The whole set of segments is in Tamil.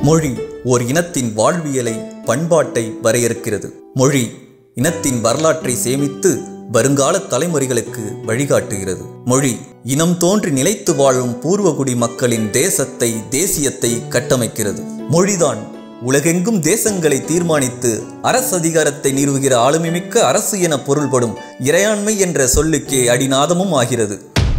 மொழி ஓர் இனத்தின் வாழ்வியலை பண்பாட்டை வரையறுக்கிறது மொழி இனத்தின் வரலாற்றை சேமித்து வருங்கால தலைமுறைகளுக்கு வழிகாட்டுகிறது மொழி இனம் தோன்றி நிலைத்து வாழும் பூர்வகுடி மக்களின் தேசத்தை தேசியத்தை கட்டமைக்கிறது மொழிதான் உலகெங்கும் தேசங்களை தீர்மானித்து அரசதிகாரத்தை நிறுவுகிற ஆளுமைமிக்க அரசு என பொருள்படும் இறையாண்மை என்ற சொல்லுக்கே அடிநாதமும் ஆகிறது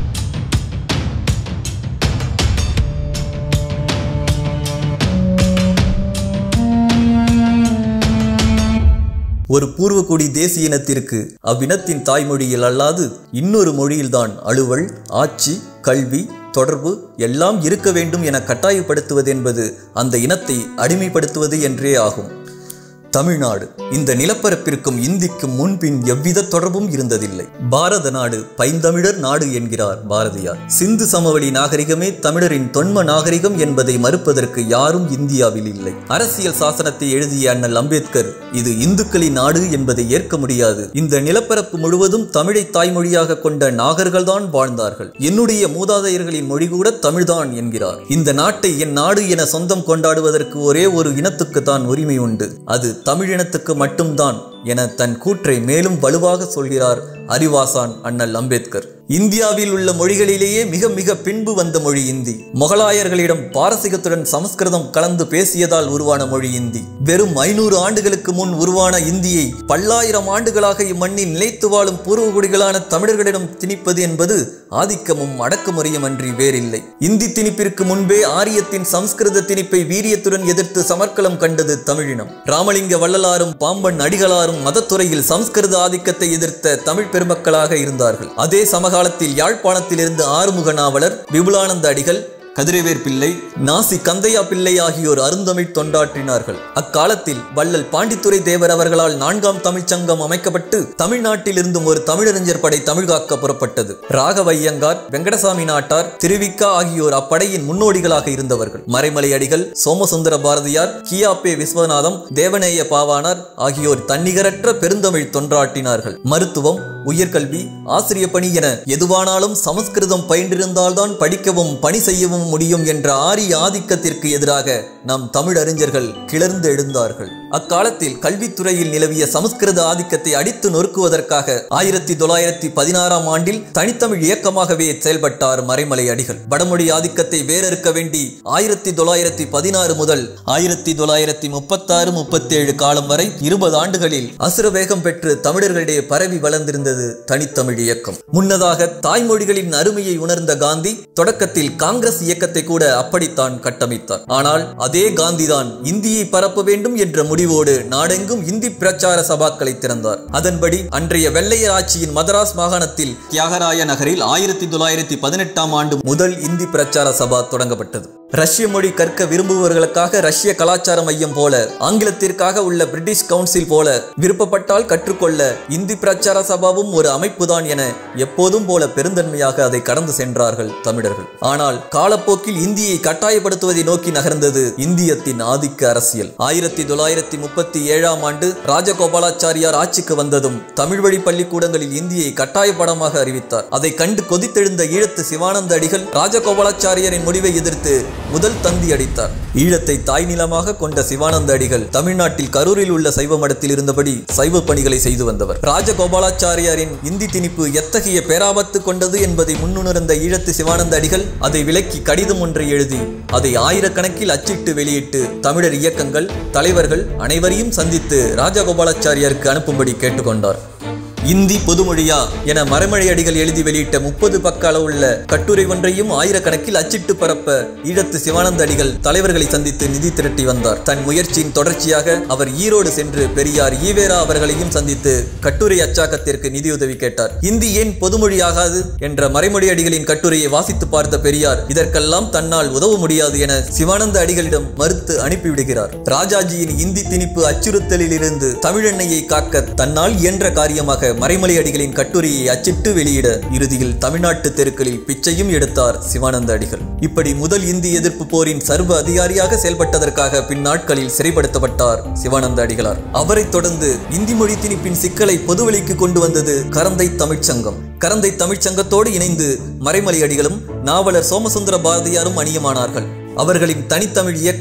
ஒரு பூர்வக்குடி தேசிய இனத்திற்கு அவ்வினத்தின் தாய்மொழியில் அல்லாது இன்னொரு மொழியில்தான் அலுவல் ஆட்சி கல்வி தொடர்பு எல்லாம் இருக்க வேண்டும் என கட்டாயப்படுத்துவது என்பது அந்த இனத்தை அடிமைப்படுத்துவது என்றே ஆகும் தமிழ்நாடு இந்த நிலப்பரப்பிற்கும் இந்திக்கும் முன்பின் எவ்வித தொடர்பும் இருந்ததில்லை பாரத நாடு பைந்தமிழர் நாடு என்கிறார் பாரதியார் சிந்து சமவெளி நாகரிகமே தமிழரின் தொன்ம நாகரிகம் என்பதை மறுப்பதற்கு யாரும் இந்தியாவில் இல்லை அரசியல் சாசனத்தை எழுதிய அண்ணல் அம்பேத்கர் இது இந்துக்களின் நாடு என்பதை ஏற்க முடியாது இந்த நிலப்பரப்பு முழுவதும் தமிழை தாய்மொழியாக கொண்ட நாகர்கள்தான் வாழ்ந்தார்கள் என்னுடைய மூதாதையர்களின் மொழி கூட தமிழ்தான் என்கிறார் இந்த நாட்டை என் நாடு என சொந்தம் கொண்டாடுவதற்கு ஒரே ஒரு இனத்துக்கு தான் உரிமை உண்டு அது தமிழினத்துக்கு மட்டும்தான் என தன் கூற்றை மேலும் வலுவாக சொல்கிறார் அறிவாசான் அண்ணல் அம்பேத்கர் இந்தியாவில் உள்ள மொழிகளிலேயே மிக மிக பின்பு வந்த மொழி இந்தி முகலாயர்களிடம் பாரசீகத்துடன் சமஸ்கிருதம் கலந்து பேசியதால் உருவான மொழி இந்தி வெறும் ஐநூறு ஆண்டுகளுக்கு முன் உருவான இந்தியை பல்லாயிரம் ஆண்டுகளாக இம்மண்ணில் நிலைத்து வாழும் பூர்வகுடிகளான தமிழர்களிடம் திணிப்பது என்பது ஆதிக்கமும் அடக்குமுறையும் அன்றி வேறில்லை இந்தி திணிப்பிற்கு முன்பே ஆரியத்தின் சமஸ்கிருத திணிப்பை வீரியத்துடன் எதிர்த்து சமர்க்களம் கண்டது தமிழினம் ராமலிங்க வள்ளலாரும் பாம்பன் அடிகளாரும் மதத்துறையில் சமஸ்கிருத ஆதிக்கத்தை எதிர்த்த தமிழ் பெருமக்களாக இருந்தார்கள் அதே சமகாலத்தில் யாழ்ப்பாணத்திலிருந்து ஆறுமுக நாவலர் விபுலானந்த அடிகள் கதிரவேர் பிள்ளை நாசி கந்தையா பிள்ளை ஆகியோர் அருந்தமிழ் தொண்டாற்றினார்கள் அக்காலத்தில் வள்ளல் பாண்டித்துரை தேவர் அவர்களால் நான்காம் தமிழ்ச்சங்கம் அமைக்கப்பட்டு தமிழ்நாட்டில் இருந்தும் ஒரு தமிழறிஞர் படை தமிழ் காக்க புறப்பட்டது ராகவையங்கார் வெங்கடசாமி நாட்டார் திருவிக்கா ஆகியோர் அப்படையின் முன்னோடிகளாக இருந்தவர்கள் மறைமலை அடிகள் சோமசுந்தர பாரதியார் கியாப்பே விஸ்வநாதம் தேவநேய பாவானார் ஆகியோர் தன்னிகரற்ற பெருந்தமிழ் தொண்டாற்றினார்கள் மருத்துவம் உயர்கல்வி ஆசிரிய பணி என எதுவானாலும் சமஸ்கிருதம் பயின்றிருந்தால்தான் படிக்கவும் பணி செய்யவும் முடியும் என்ற ஆரிய ஆதிக்கத்திற்கு எதிராக நம் தமிழறிஞர்கள் கிளர்ந்து எழுந்தார்கள் அக்காலத்தில் கல்வித்துறையில் நிலவிய சமஸ்கிருத ஆதிக்கத்தை அடித்து நொறுக்குவதற்காக ஆயிரத்தி தொள்ளாயிரத்தி பதினாறாம் ஆண்டில் தனித்தமிழ் இயக்கமாகவே செயல்பட்டார் மறைமலை அடிகள் வடமொழி ஆதிக்கத்தை வேறறுக்க வேண்டி ஆயிரத்தி தொள்ளாயிரத்தி பதினாறு முதல் ஆயிரத்தி தொள்ளாயிரத்தி முப்பத்தாறு முப்பத்தேழு காலம் வரை இருபது ஆண்டுகளில் அசுர வேகம் பெற்று தமிழர்களிடையே பரவி வளர்ந்திருந்தது தனித்தமிழ் இயக்கம் முன்னதாக தாய்மொழிகளின் அருமையை உணர்ந்த காந்தி தொடக்கத்தில் காங்கிரஸ் இயக்கத்தை கூட அப்படித்தான் கட்டமைத்தார் ஆனால் அதே காந்திதான் இந்தியை பரப்ப வேண்டும் என்ற முடிவோடு நாடெங்கும் இந்தி பிரச்சார சபாக்களை திறந்தார் அதன்படி அன்றைய வெள்ளையர் ஆட்சியின் மதராஸ் மாகாணத்தில் தியாகராய நகரில் ஆயிரத்தி தொள்ளாயிரத்தி பதினெட்டாம் ஆண்டு முதல் இந்தி பிரச்சார சபா தொடங்கப்பட்டது ரஷ்ய மொழி கற்க விரும்புபவர்களுக்காக ரஷ்ய கலாச்சார மையம் போல ஆங்கிலத்திற்காக உள்ள பிரிட்டிஷ் கவுன்சில் போல விருப்பப்பட்டால் கற்றுக்கொள்ள இந்தி பிரச்சார சபாவும் ஒரு அமைப்புதான் என எப்போதும் போல பெருந்தன்மையாக அதை கடந்து சென்றார்கள் தமிழர்கள் ஆனால் காலப்போக்கில் இந்தியை கட்டாயப்படுத்துவதை நோக்கி நகர்ந்தது இந்தியத்தின் ஆதிக்க அரசியல் ஆயிரத்தி தொள்ளாயிரத்தி முப்பத்தி ஏழாம் ஆண்டு ராஜகோபாலாச்சாரியார் ஆட்சிக்கு வந்ததும் தமிழ் வழி பள்ளிக்கூடங்களில் இந்தியை கட்டாய பாடமாக அறிவித்தார் அதை கண்டு கொதித்தெழுந்த ஈழத்து சிவானந்த அடிகள் ராஜகோபாலாச்சாரியரின் முடிவை எதிர்த்து முதல் தந்தி அடித்தார் ஈழத்தை தாய் நிலமாக கொண்ட சிவானந்த அடிகள் தமிழ்நாட்டில் கரூரில் உள்ள சைவ மடத்தில் இருந்தபடி சைவ பணிகளை செய்து வந்தவர் ராஜகோபாலாச்சாரியாரின் இந்தி திணிப்பு எத்தகைய பேராபத்து கொண்டது என்பதை முன்னுணர்ந்த ஈழத்து சிவானந்த அடிகள் அதை விலக்கி கடிதம் ஒன்றை எழுதி அதை ஆயிரக்கணக்கில் அச்சிட்டு வெளியிட்டு தமிழர் இயக்கங்கள் தலைவர்கள் அனைவரையும் சந்தித்து ராஜகோபாலாச்சாரியாருக்கு அனுப்பும்படி கேட்டுக்கொண்டார் இந்தி பொதுமொழியா என மறைமலை அடிகள் எழுதி வெளியிட்ட முப்பது பக்க அளவுள்ள கட்டுரை ஒன்றையும் ஆயிரக்கணக்கில் அச்சிட்டு பரப்ப ஈழத்து சிவானந்த அடிகள் தலைவர்களை சந்தித்து நிதி திரட்டி வந்தார் தன் முயற்சியின் தொடர்ச்சியாக அவர் ஈரோடு சென்று பெரியார் ஈவேரா அவர்களையும் சந்தித்து கட்டுரை அச்சாக்கத்திற்கு நிதியுதவி கேட்டார் இந்தி ஏன் பொதுமொழியாகாது என்ற மறைமொழி அடிகளின் கட்டுரையை வாசித்து பார்த்த பெரியார் இதற்கெல்லாம் தன்னால் உதவ முடியாது என சிவானந்த அடிகளிடம் மறுத்து அனுப்பிவிடுகிறார் ராஜாஜியின் இந்தி திணிப்பு அச்சுறுத்தலில் இருந்து தமிழெண்ணையை காக்க தன்னால் இயன்ற காரியமாக மறைமலை அடிகளின் கட்டுரையை அச்சிட்டு வெளியிட இறுதியில் தமிழ்நாட்டு தெருக்களில் பிச்சையும் எடுத்தார் சிவானந்த அடிகள் இப்படி முதல் இந்தி எதிர்ப்பு போரின் சர்வ அதிகாரியாக செயல்பட்டதற்காக பின்னாட்களில் சிறைப்படுத்தப்பட்டார் சிவானந்த அடிகளார் அவரைத் தொடர்ந்து இந்தி மொழி திணிப்பின் சிக்கலை பொதுவெளிக்கு கொண்டு வந்தது கரந்தை தமிழ்ச்சங்கம் கரந்தை தமிழ்ச்சங்கத்தோடு இணைந்து மறைமலை அடிகளும் நாவலர் சோமசுந்தர பாரதியாரும் அணியமானார்கள் அவர்களின் தனித்தமிழ் இயக்கம்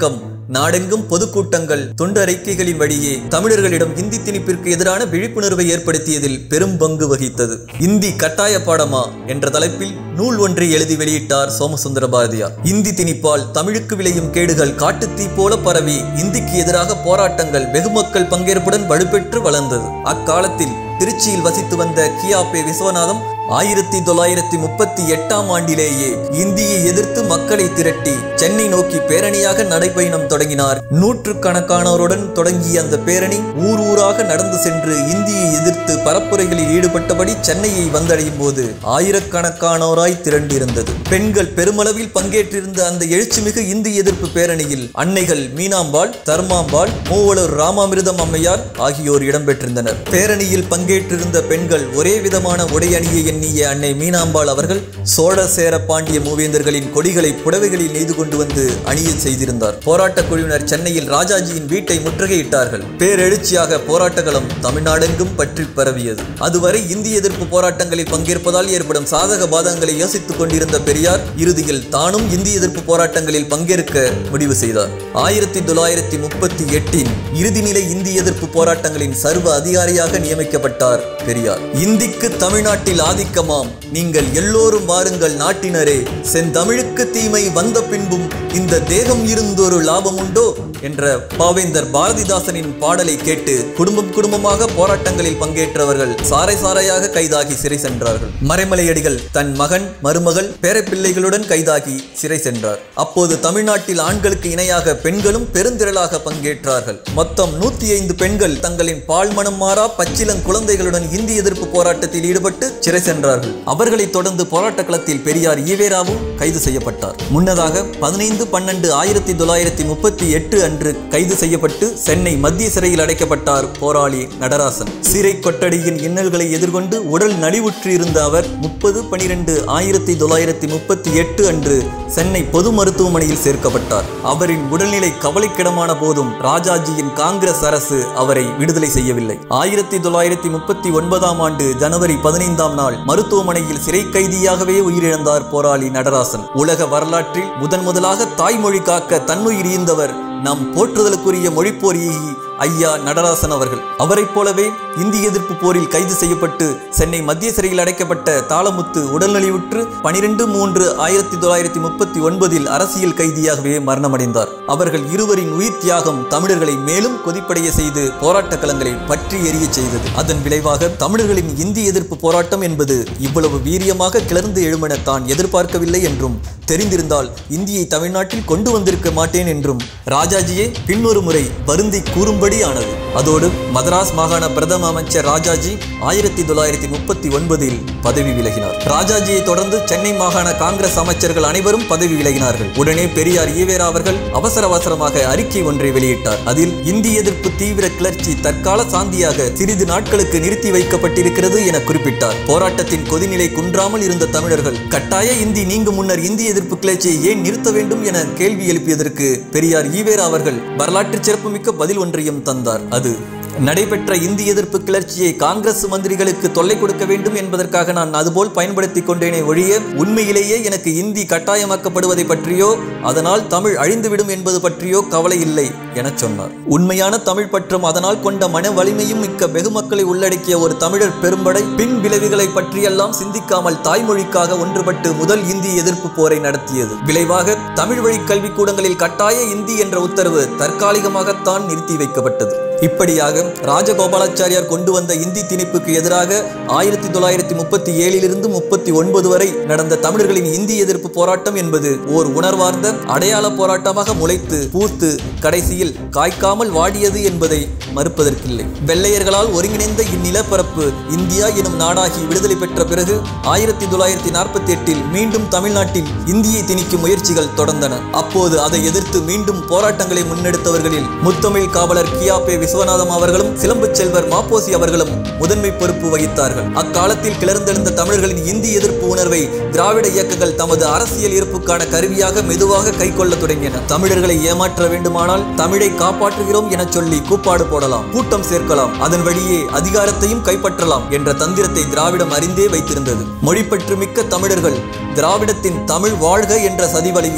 நாடெங்கும் பொதுக்கூட்டங்கள் தொண்டு அறிக்கைகளின் வழியே தமிழர்களிடம் இந்தி திணிப்பிற்கு எதிரான விழிப்புணர்வை ஏற்படுத்தியதில் பெரும் பங்கு வகித்தது இந்தி கட்டாய பாடமா என்ற தலைப்பில் நூல் ஒன்றை எழுதி வெளியிட்டார் சோமசுந்தர பாரதியார் இந்தி திணிப்பால் தமிழுக்கு விளையும் கேடுகள் காட்டுத்தீ போல பரவி இந்திக்கு எதிராக போராட்டங்கள் வெகுமக்கள் பங்கேற்புடன் வலுப்பெற்று வளர்ந்தது அக்காலத்தில் திருச்சியில் வசித்து வந்த கியாபே விஸ்வநாதம் ஆயிரத்தி தொள்ளாயிரத்தி முப்பத்தி எட்டாம் ஆண்டிலேயே இந்தியை எதிர்த்து மக்களை திரட்டி சென்னை நோக்கி பேரணியாக நடைபயணம் தொடங்கினார் நூற்றுக்கணக்கானோருடன் தொடங்கிய அந்த பேரணி ஊர் ஊராக நடந்து சென்று இந்தியை எதிர்த்து பரப்புரைகளில் ஈடுபட்டபடி சென்னையை வந்தடையும் போது ஆயிரக்கணக்கானோராய் திரண்டிருந்தது பெண்கள் பெருமளவில் பங்கேற்றிருந்த அந்த எழுச்சிமிகு இந்தி எதிர்ப்பு பேரணியில் அன்னைகள் மீனாம்பாள் தர்மாம்பாள் மூவலூர் ராமாமிர்தம் அம்மையார் ஆகியோர் இடம்பெற்றிருந்தனர் பேரணியில் பங்கேற்றிருந்த பெண்கள் ஒரே விதமான உடை அணியை எண்ணிய அன்னை மீனாம்பாள் அவர்கள் சோழ சேர பாண்டிய மூவேந்தர்களின் கொடிகளை புடவைகளில் நெய்து கொண்டு வந்து அணிய செய்திருந்தார் போராட்ட குழுவினர் சென்னையில் ராஜாஜியின் வீட்டை முற்றுகையிட்டார்கள் பேரெழுச்சியாக போராட்டங்களும் தமிழ்நாடெங்கும் பற்றி பரவியது அதுவரை இந்திய எதிர்ப்பு போராட்டங்களில் பங்கேற்பதால் ஏற்படும் சாதக பாதகங்களை யோசித்துக் கொண்டிருந்த பெரியார் இறுதியில் தானும் இந்திய எதிர்ப்பு போராட்டங்களில் பங்கேற்க முடிவு செய்தார் ஆயிரத்தி தொள்ளாயிரத்தி முப்பத்தி எட்டின் இறுதிநிலை இந்திய எதிர்ப்பு போராட்டங்களின் சர்வ அதிகாரியாக நியமிக்கப்பட்டார் பெரியார் இந்திக்கு தமிழ்நாட்டில் ஆதிக்கமாம் நீங்கள் எல்லோரும் வாருங்கள் நாட்டினரே செந்தமிழுக்கு தீமை வந்த பின்பும் இந்த தேகம் இருந்தொரு லாபம் உண்டோ என்ற பாவேந்தர் பாரதிதாசனின் பாடலை கேட்டு குடும்பம் குடும்பமாக போராட்டங்களில் பங்கேற்றவர்கள் சாறை சாறையாக கைதாகி சிறை சென்றார்கள் மறைமலையடிகள் தன் மகன் மருமகள் பேரப்பிள்ளைகளுடன் கைதாகி சிறை சென்றார் அப்போது தமிழ்நாட்டில் ஆண்களுக்கு இணையாக பெண்களும் பெருந்திரளாக பங்கேற்றார்கள் மொத்தம் நூத்தி ஐந்து பெண்கள் தங்களின் பால்மனம் மாறா பச்சிலங் குழந்தைகளுடன் இந்தி எதிர்ப்பு போராட்டத்தில் ஈடுபட்டு சிறை சென்றார்கள் அவர்களைத் தொடர்ந்து போராட்ட களத்தில் பெரியார் ஈவேராவும் கைது செய்யப்பட்டார் முன்னதாக பதினைந்து பன்னெண்டு ஆயிரத்தி தொள்ளாயிரத்தி முப்பத்தி எட்டு அன்று கைது செய்யப்பட்டு சென்னை மத்திய சிறையில் அடைக்கப்பட்டார் போராளி நடராசன் சிறை கொட்டடியின் இன்னல்களை எதிர்கொண்டு உடல் நலிவுற்று இருந்த அவர் முப்பது பனிரெண்டு ஆயிரத்தி தொள்ளாயிரத்தி முப்பத்தி எட்டு அன்று சென்னை பொது மருத்துவமனையில் சேர்க்கப்பட்டார் அவரின் உடல்நிலை கவலைக்கிடமான போதும் ராஜாஜியின் காங்கிரஸ் அரசு அவரை விடுதலை செய்யவில்லை ஆயிரத்தி தொள்ளாயிரத்தி முப்பத்தி ஒன்பதாம் ஆண்டு ஜனவரி பதினைந்தாம் நாள் மருத்துவமனையில் சிறை கைதியாகவே உயிரிழந்தார் போராளி நடராசன் உலக வரலாற்றில் முதன் முதலாக தாய்மொழி காக்க தன்னுயிர் ஈந்தவர் நம் போற்றுதலுக்குரிய மொழிப்போர் ஈகி ஐயா நடராசன் அவர்கள் அவரைப் போலவே இந்திய எதிர்ப்பு போரில் கைது செய்யப்பட்டு சென்னை மத்திய சிறையில் அடைக்கப்பட்ட தாளமுத்து உடல்நலிவுற்று பனிரெண்டு மூன்று ஆயிரத்தி தொள்ளாயிரத்தி முப்பத்தி ஒன்பதில் அரசியல் கைதியாகவே மரணமடைந்தார் அவர்கள் இருவரின் உயிர் தியாகம் தமிழர்களை மேலும் கொதிப்படைய செய்து போராட்ட களங்களை பற்றி எரிய செய்தது அதன் விளைவாக தமிழர்களின் இந்திய எதிர்ப்பு போராட்டம் என்பது இவ்வளவு வீரியமாக கிளர்ந்து எழுமென தான் எதிர்பார்க்கவில்லை என்றும் தெரிந்திருந்தால் இந்தியை தமிழ்நாட்டில் கொண்டு வந்திருக்க மாட்டேன் என்றும் ராஜாஜியே பின்னொரு முறை வருந்தி கூறும்படி ஆனது அதோடு மதராஸ் மாகாண பிரதம அமைச்சர் ராஜாஜி ஆயிரத்தி தொள்ளாயிரத்தி முப்பத்தி ஒன்பதில் பதவி விலகினார் ராஜாஜியை தொடர்ந்து சென்னை மாகாண காங்கிரஸ் அமைச்சர்கள் அனைவரும் பதவி விலகினார்கள் உடனே பெரியார் ஈவேரா அவர்கள் அவசர அவசரமாக அறிக்கை ஒன்றை வெளியிட்டார் அதில் இந்திய எதிர்ப்பு தீவிர கிளர்ச்சி தற்கால சாந்தியாக சிறிது நாட்களுக்கு நிறுத்தி வைக்கப்பட்டிருக்கிறது என குறிப்பிட்டார் போராட்டத்தின் கொதிநிலை குன்றாமல் இருந்த தமிழர்கள் கட்டாய இந்தி நீங்கும் முன்னர் இந்திய எதிர்ப்பு கிளர்ச்சியை ஏன் நிறுத்த வேண்டும் என கேள்வி எழுப்பியதற்கு பெரியார் ஈவேரா அவர்கள் வரலாற்று சிறப்புமிக்க பதில் ஒன்றையும் தந்தார் அது நடைபெற்ற இந்திய எதிர்ப்பு கிளர்ச்சியை காங்கிரஸ் மந்திரிகளுக்கு தொல்லை கொடுக்க வேண்டும் என்பதற்காக நான் அதுபோல் பயன்படுத்திக் கொண்டேனே ஒழிய உண்மையிலேயே எனக்கு இந்தி கட்டாயமாக்கப்படுவதை பற்றியோ அதனால் தமிழ் அழிந்துவிடும் என்பது பற்றியோ கவலை இல்லை எனச் சொன்னார் உண்மையான தமிழ் பற்றும் அதனால் கொண்ட மன வலிமையும் மிக்க வெகுமக்களை உள்ளடக்கிய ஒரு தமிழர் பெரும்படை பின் விளைவுகளை பற்றியெல்லாம் சிந்திக்காமல் தாய்மொழிக்காக ஒன்றுபட்டு முதல் இந்தி எதிர்ப்பு போரை நடத்தியது விளைவாக தமிழ் வழி கல்விக்கூடங்களில் கட்டாய இந்தி என்ற உத்தரவு தற்காலிகமாகத்தான் நிறுத்தி வைக்கப்பட்டது இப்படியாக ராஜகோபாலாச்சாரியார் கொண்டு வந்த இந்தி திணிப்புக்கு எதிராக ஆயிரத்தி தொள்ளாயிரத்தி முப்பத்தி ஏழிலிருந்து முப்பத்தி ஒன்பது வரை நடந்த தமிழர்களின் இந்தி எதிர்ப்பு போராட்டம் என்பது ஓர் உணர்வார்ந்த அடையாள போராட்டமாக முளைத்து பூத்து கடைசியில் காய்க்காமல் வாடியது என்பதை மறுப்பதற்கில்லை வெள்ளையர்களால் ஒருங்கிணைந்த இந்நிலப்பரப்பு இந்தியா எனும் நாடாகி விடுதலை பெற்ற பிறகு ஆயிரத்தி தொள்ளாயிரத்தி நாற்பத்தி எட்டில் மீண்டும் தமிழ்நாட்டில் இந்தியை திணிக்கும் முயற்சிகள் தொடர்ந்தன அப்போது அதை எதிர்த்து மீண்டும் போராட்டங்களை முன்னெடுத்தவர்களில் முத்தமிழ் காவலர் கியாபே விஸ்வநாதம் அவர்களும் சிலம்பு செல்வர் மாப்போசி அவர்களும் முதன்மை பொறுப்பு வகித்தார்கள் அக்காலத்தில் கிளர்ந்தெழுந்த தமிழர்களின் இந்தி எதிர்ப்பு உணர்வை திராவிட இயக்கங்கள் தமது அரசியல் இருப்புக்கான கருவியாக மெதுவாக கைக்கொள்ளத் தொடங்கின தமிழர்களை ஏமாற்ற வேண்டுமானால் தமிழை காப்பாற்றுகிறோம் என சொல்லி கூப்பாடு போடலாம் கூட்டம் சேர்க்கலாம் அதன் வழியே அதிகாரத்தையும் கைப்பற்றலாம் என்ற தந்திரத்தை திராவிடம் அறிந்தே வைத்திருந்தது மொழிப்பற்று மிக்க தமிழர்கள் திராவிடத்தின் தமிழ் வாழ்க என்ற சதிவலையில்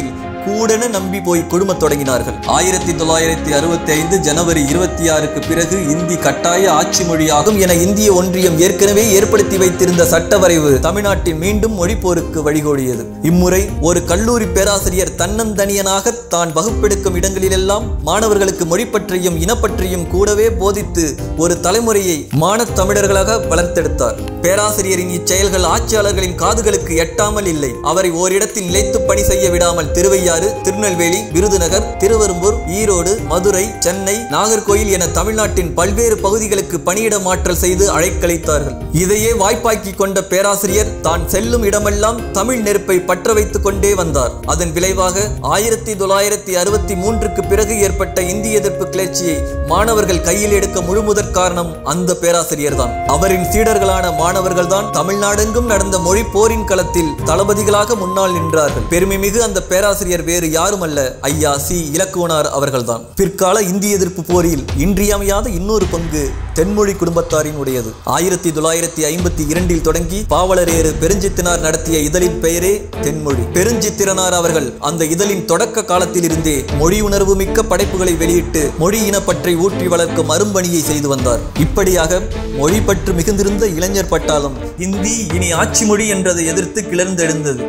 கூடென நம்பி போய் குடும்பத் தொடங்கினார்கள் ஆயிரத்தி தொள்ளாயிரத்தி அறுபத்தி ஐந்து ஜனவரி இருபத்தி ஆறுக்கு பிறகு இந்தி கட்டாய ஆட்சி மொழியாகும் என இந்திய ஒன்றியம் ஏற்கனவே ஏற்படுத்தி வைத்திருந்த சட்ட வரைவு தமிழ்நாட்டில் மீண்டும் மொழிப்போருக்கு வழிகோடியது இம்முறை ஒரு கல்லூரி பேராசிரியர் தன்னந்தனியனாக தான் வகுப்பெடுக்கும் இடங்களிலெல்லாம் மாணவர்களுக்கு மொழிப்பற்றையும் இனப்பற்றையும் கூடவே போதித்து ஒரு தலைமுறையை மானத் தமிழர்களாக வளர்த்தெடுத்தார் பேராசிரியரின் இச்செயல்கள் ஆட்சியாளர்களின் காதுகளுக்கு எட்டாமல் இல்லை அவரை ஓரிடத்தில் நிலைத்து பணி செய்ய விடாமல் திருவையாறு திருநெல்வேலி விருதுநகர் திருவெரும்பூர் ஈரோடு மதுரை சென்னை நாகர்கோயில் என தமிழ்நாட்டின் பல்வேறு பகுதிகளுக்கு பணியிட மாற்றல் செய்து அழைக்கழித்தார்கள் இதையே வாய்ப்பாக்கி கொண்ட பேராசிரியர் தான் செல்லும் இடமெல்லாம் தமிழ் நெருப்பை பற்ற வைத்துக் கொண்டே வந்தார் அதன் விளைவாக ஆயிரத்தி தொள்ளாயிரத்தி அறுபத்தி மூன்றுக்கு பிறகு ஏற்பட்ட இந்திய எதிர்ப்பு கிளர்ச்சியை மாணவர்கள் கையில் எடுக்க முழுமுதற் காரணம் அந்த பேராசிரியர் தான் அவரின் சீடர்களான மாணவர்கள்தான் தமிழ்நாடெங்கும் நடந்த மொழி போரின் களத்தில் தளபதிகளாக முன்னால் நின்றார்கள் பெருமை மிகு அந்த பேராசிரியர் வேறு யாருமல்ல ஐயா சி இலக்குவனார் அவர்கள்தான் பிற்கால இந்திய எதிர்ப்பு போரில் இன்றியமையாத இன்னொரு பங்கு தென்மொழி குடும்பத்தாரின் உடையது ஆயிரத்தி தொள்ளாயிரத்தி ஐம்பத்தி இரண்டில் தொடங்கி பாவலரேறு பெருஞ்சித்தினார் நடத்திய இதழின் பெயரே தென்மொழி பெருஞ்சித்திரனார் அவர்கள் அந்த இதழின் தொடக்க காலத்திலிருந்தே மொழி உணர்வு மிக்க படைப்புகளை வெளியிட்டு மொழி இனப்பற்றை ஊற்றி வளர்க்கும் அரும்பணியை செய்து வந்தார் இப்படியாக மொழி பற்று மிகுந்திருந்த இளைஞர் பட்டாளம் இந்தி இனி ஆட்சி மொழி என்றதை எதிர்த்து கிளர்ந்தெழுந்தது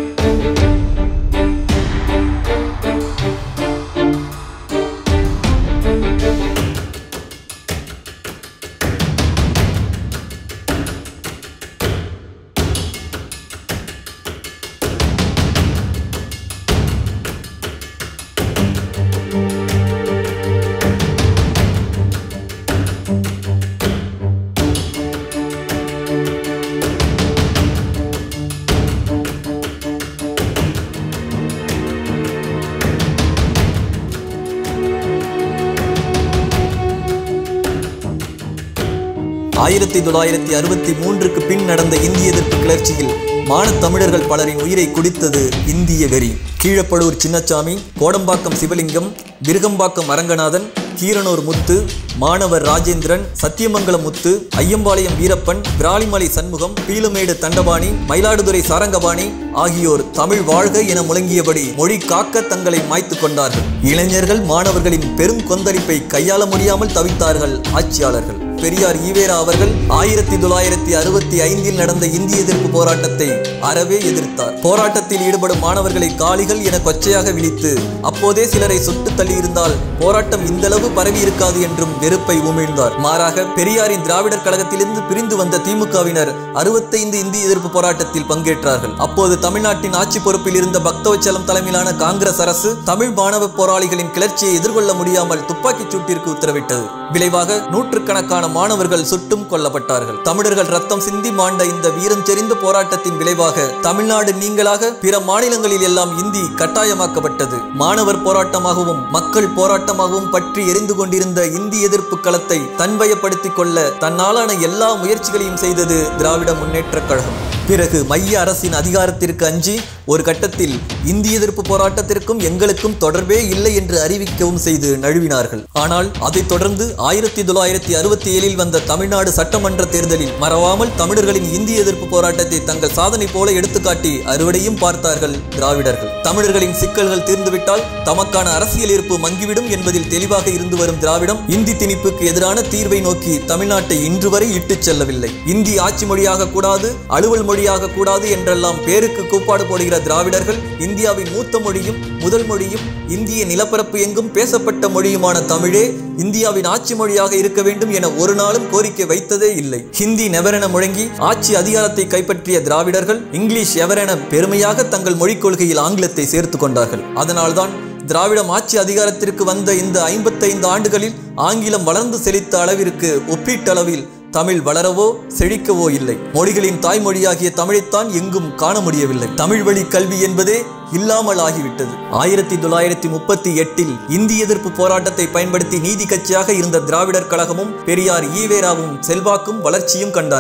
ஆயிரத்தி தொள்ளாயிரத்தி அறுபத்தி மூன்றுக்கு பின் நடந்த இந்திய எதிர்ப்பு கிளர்ச்சியில் மானத் தமிழர்கள் பலரின் உயிரை குடித்தது இந்திய வெறி கீழப்பழூர் சின்னச்சாமி கோடம்பாக்கம் சிவலிங்கம் விருகம்பாக்கம் அரங்கநாதன் கீரனூர் முத்து மாணவர் ராஜேந்திரன் சத்தியமங்கலம் முத்து ஐயம்பாளையம் வீரப்பன் விராலிமலை சண்முகம் பீலுமேடு தண்டபாணி மயிலாடுதுறை சாரங்கபாணி ஆகியோர் தமிழ் வாழ்க என முழங்கியபடி மொழி காக்க தங்களை மாய்த்து கொண்டார்கள் இளைஞர்கள் மாணவர்களின் பெரும் கொந்தளிப்பை கையாள முடியாமல் தவித்தார்கள் ஆட்சியாளர்கள் பெரியார் ஈவேரா அவர்கள் ஆயிரத்தி தொள்ளாயிரத்தி அறுபத்தி ஐந்தில் நடந்த இந்திய எதிர்ப்பு போராட்டத்தை அறவே எதிர்த்தார் போராட்டத்தில் ஈடுபடும் மாணவர்களை காளிகள் என கொச்சையாக விழித்து அப்போதே சிலரை சுட்டு தள்ளியிருந்தால் போராட்டம் இந்தளவு பரவி இருக்காது என்றும் வெறுப்பை உமிழ்ந்தார் மாறாக பெரியாரின் திராவிடர் கழகத்திலிருந்து பிரிந்து வந்த திமுகவினர் அறுபத்தைந்து இந்திய எதிர்ப்பு போராட்டத்தில் பங்கேற்றார்கள் அப்போது தமிழ்நாட்டின் ஆட்சி பொறுப்பில் இருந்த பக்தவச்சலம் தலைமையிலான காங்கிரஸ் அரசு தமிழ் மாணவ போராளிகளின் கிளர்ச்சியை எதிர்கொள்ள முடியாமல் துப்பாக்கிச் சூட்டிற்கு உத்தரவிட்டது விளைவாக நூற்றுக்கணக்கான மாணவர்கள் சுட்டும் கொல்லப்பட்டார்கள் தமிழர்கள் ரத்தம் சிந்தி மாண்ட இந்த வீரம் செறிந்த போராட்டத்தின் விளைவாக தமிழ்நாடு நீங்களாக பிற மாநிலங்களில் எல்லாம் இந்தி கட்டாயமாக்கப்பட்டது மாணவர் போராட்டமாகவும் மக்கள் போராட்டமாகவும் பற்றி எரிந்து கொண்டிருந்த இந்தி எதிர்ப்பு களத்தை தன்வயப்படுத்திக் கொள்ள தன்னாலான எல்லா முயற்சிகளையும் செய்தது திராவிட முன்னேற்றக் கழகம் பிறகு மைய அரசின் அதிகாரத்திற்கு அஞ்சி ஒரு கட்டத்தில் இந்திய எதிர்ப்பு போராட்டத்திற்கும் எங்களுக்கும் தொடர்பே இல்லை என்று அறிவிக்கவும் செய்து நழுவினார்கள் ஆனால் அதைத் தொடர்ந்து ஆயிரத்தி தொள்ளாயிரத்தி அறுபத்தி ஏழில் வந்த தமிழ்நாடு சட்டமன்ற தேர்தலில் மறவாமல் தமிழர்களின் இந்திய எதிர்ப்பு போராட்டத்தை தங்கள் சாதனை போல எடுத்துக்காட்டி அறுவடையும் பார்த்தார்கள் திராவிடர்கள் தமிழர்களின் சிக்கல்கள் தீர்ந்துவிட்டால் தமக்கான அரசியல் இருப்பு மங்கிவிடும் என்பதில் தெளிவாக இருந்து வரும் திராவிடம் இந்தி திணிப்புக்கு எதிரான தீர்வை நோக்கி தமிழ்நாட்டை இன்று வரை இட்டுச் செல்லவில்லை இந்தி ஆட்சி மொழியாக கூடாது அலுவல் மொழியாக கூடாது என்றெல்லாம் பேருக்கு கூப்பாடு போடுகிற திராவிடர்கள் இந்தியாவின் மூத்த மொழியும் முதல் மொழியும் இந்திய நிலப்பரப்பு எங்கும் பேசப்பட்ட மொழியுமான தமிழே இந்தியாவின் ஆட்சி மொழியாக இருக்க வேண்டும் என ஒரு நாளும் கோரிக்கை வைத்ததே இல்லை ஹிந்தி நெவரென முழங்கி ஆட்சி அதிகாரத்தை கைப்பற்றிய திராவிடர்கள் இங்கிலீஷ் எவரென பெருமையாக தங்கள் மொழிக் கொள்கையில் ஆங்கிலத்தை சேர்த்து கொண்டார்கள் அதனால்தான் திராவிடம் ஆட்சி அதிகாரத்திற்கு வந்த இந்த ஐம்பத்தைந்து ஆண்டுகளில் ஆங்கிலம் வளர்ந்து செழித்த அளவிற்கு ஒப்பீட்டளவில் தமிழ் வளரவோ செழிக்கவோ இல்லை மொழிகளின் தாய்மொழியாகிய தமிழைத்தான் எங்கும் காண முடியவில்லை தமிழ் வழி கல்வி என்பதே இல்லாமல் ஆகிவிட்டது ஆயிரத்தி தொள்ளாயிரத்தி முப்பத்தி எட்டில் இந்தி எதிர்ப்பு போராட்டத்தை பயன்படுத்தி நீதி கட்சியாக இருந்த திராவிடர் கழகமும் பெரியார் ஈவேராவும் செல்வாக்கும் வளர்ச்சியும் கண்டார்கள்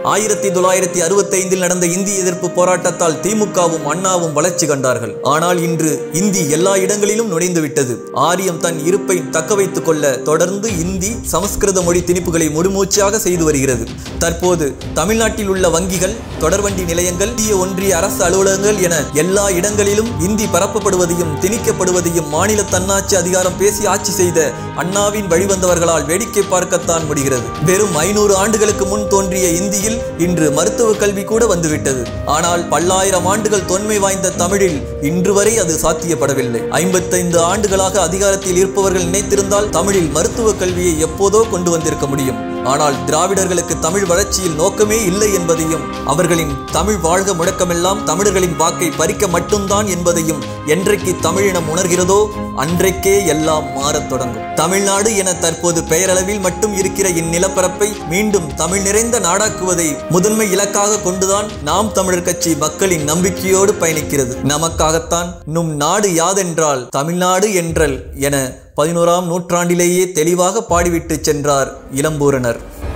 ஆயிரத்தி தொள்ளாயிரத்தி அறுபத்தைந்தில் நடந்த இந்தி எதிர்ப்பு போராட்டத்தால் திமுகவும் அண்ணாவும் வளர்ச்சி கண்டார்கள் ஆனால் இன்று இந்தி எல்லா இடங்களிலும் நுழைந்து விட்டது ஆரியம் தன் இருப்பை தக்க வைத்துக் கொள்ள தொடர்ந்து இந்தி சமஸ்கிருத மொழி திணிப்புகளை முழுமூச்சாக செய்து வருகிறது தற்போது தமிழ்நாட்டில் உள்ள வங்கிகள் தொடர்வண்டி நிலையங்கள் இந்திய ஒன்றிய அரசு அலுவலகங்கள் என எல்லா இடங்களிலும் இந்தி பரப்பப்படுவதையும் திணிக்கப்படுவதையும் மாநில தன்னாட்சி அதிகாரம் பேசி ஆட்சி செய்த அண்ணாவின் வழிவந்தவர்களால் வேடிக்கை பார்க்கத்தான் முடிகிறது வெறும் ஐநூறு ஆண்டுகளுக்கு முன் தோன்றிய இந்தியில் இன்று மருத்துவ கல்வி கூட வந்துவிட்டது ஆனால் பல்லாயிரம் ஆண்டுகள் தொன்மை வாய்ந்த தமிழில் இன்று வரை அது சாத்தியப்படவில்லை ஐம்பத்தைந்து ஆண்டுகளாக அதிகாரத்தில் இருப்பவர்கள் நினைத்திருந்தால் தமிழில் மருத்துவ கல்வியை எப்போதோ கொண்டு வந்திருக்க முடியும் ஆனால் திராவிடர்களுக்கு தமிழ் வளர்ச்சியில் நோக்கமே இல்லை என்பதையும் அவர்களின் தமிழ் வாழ்க முழக்கமெல்லாம் தமிழர்களின் வாக்கை பறிக்க மட்டும்தான் என்பதையும் என்றைக்கு தமிழினம் உணர்கிறதோ அன்றைக்கே எல்லாம் மாறத் தொடங்கும் தமிழ்நாடு என தற்போது பெயரளவில் மட்டும் இருக்கிற இந்நிலப்பரப்பை மீண்டும் தமிழ் நிறைந்த நாடாக்குவதை முதன்மை இலக்காக கொண்டுதான் நாம் தமிழர் கட்சி மக்களின் நம்பிக்கையோடு பயணிக்கிறது நமக்காகத்தான் நும் நாடு யாதென்றால் தமிழ்நாடு என்றல் என பதினோராம் நூற்றாண்டிலேயே தெளிவாக பாடிவிட்டு சென்றார் இளம்பூரணர்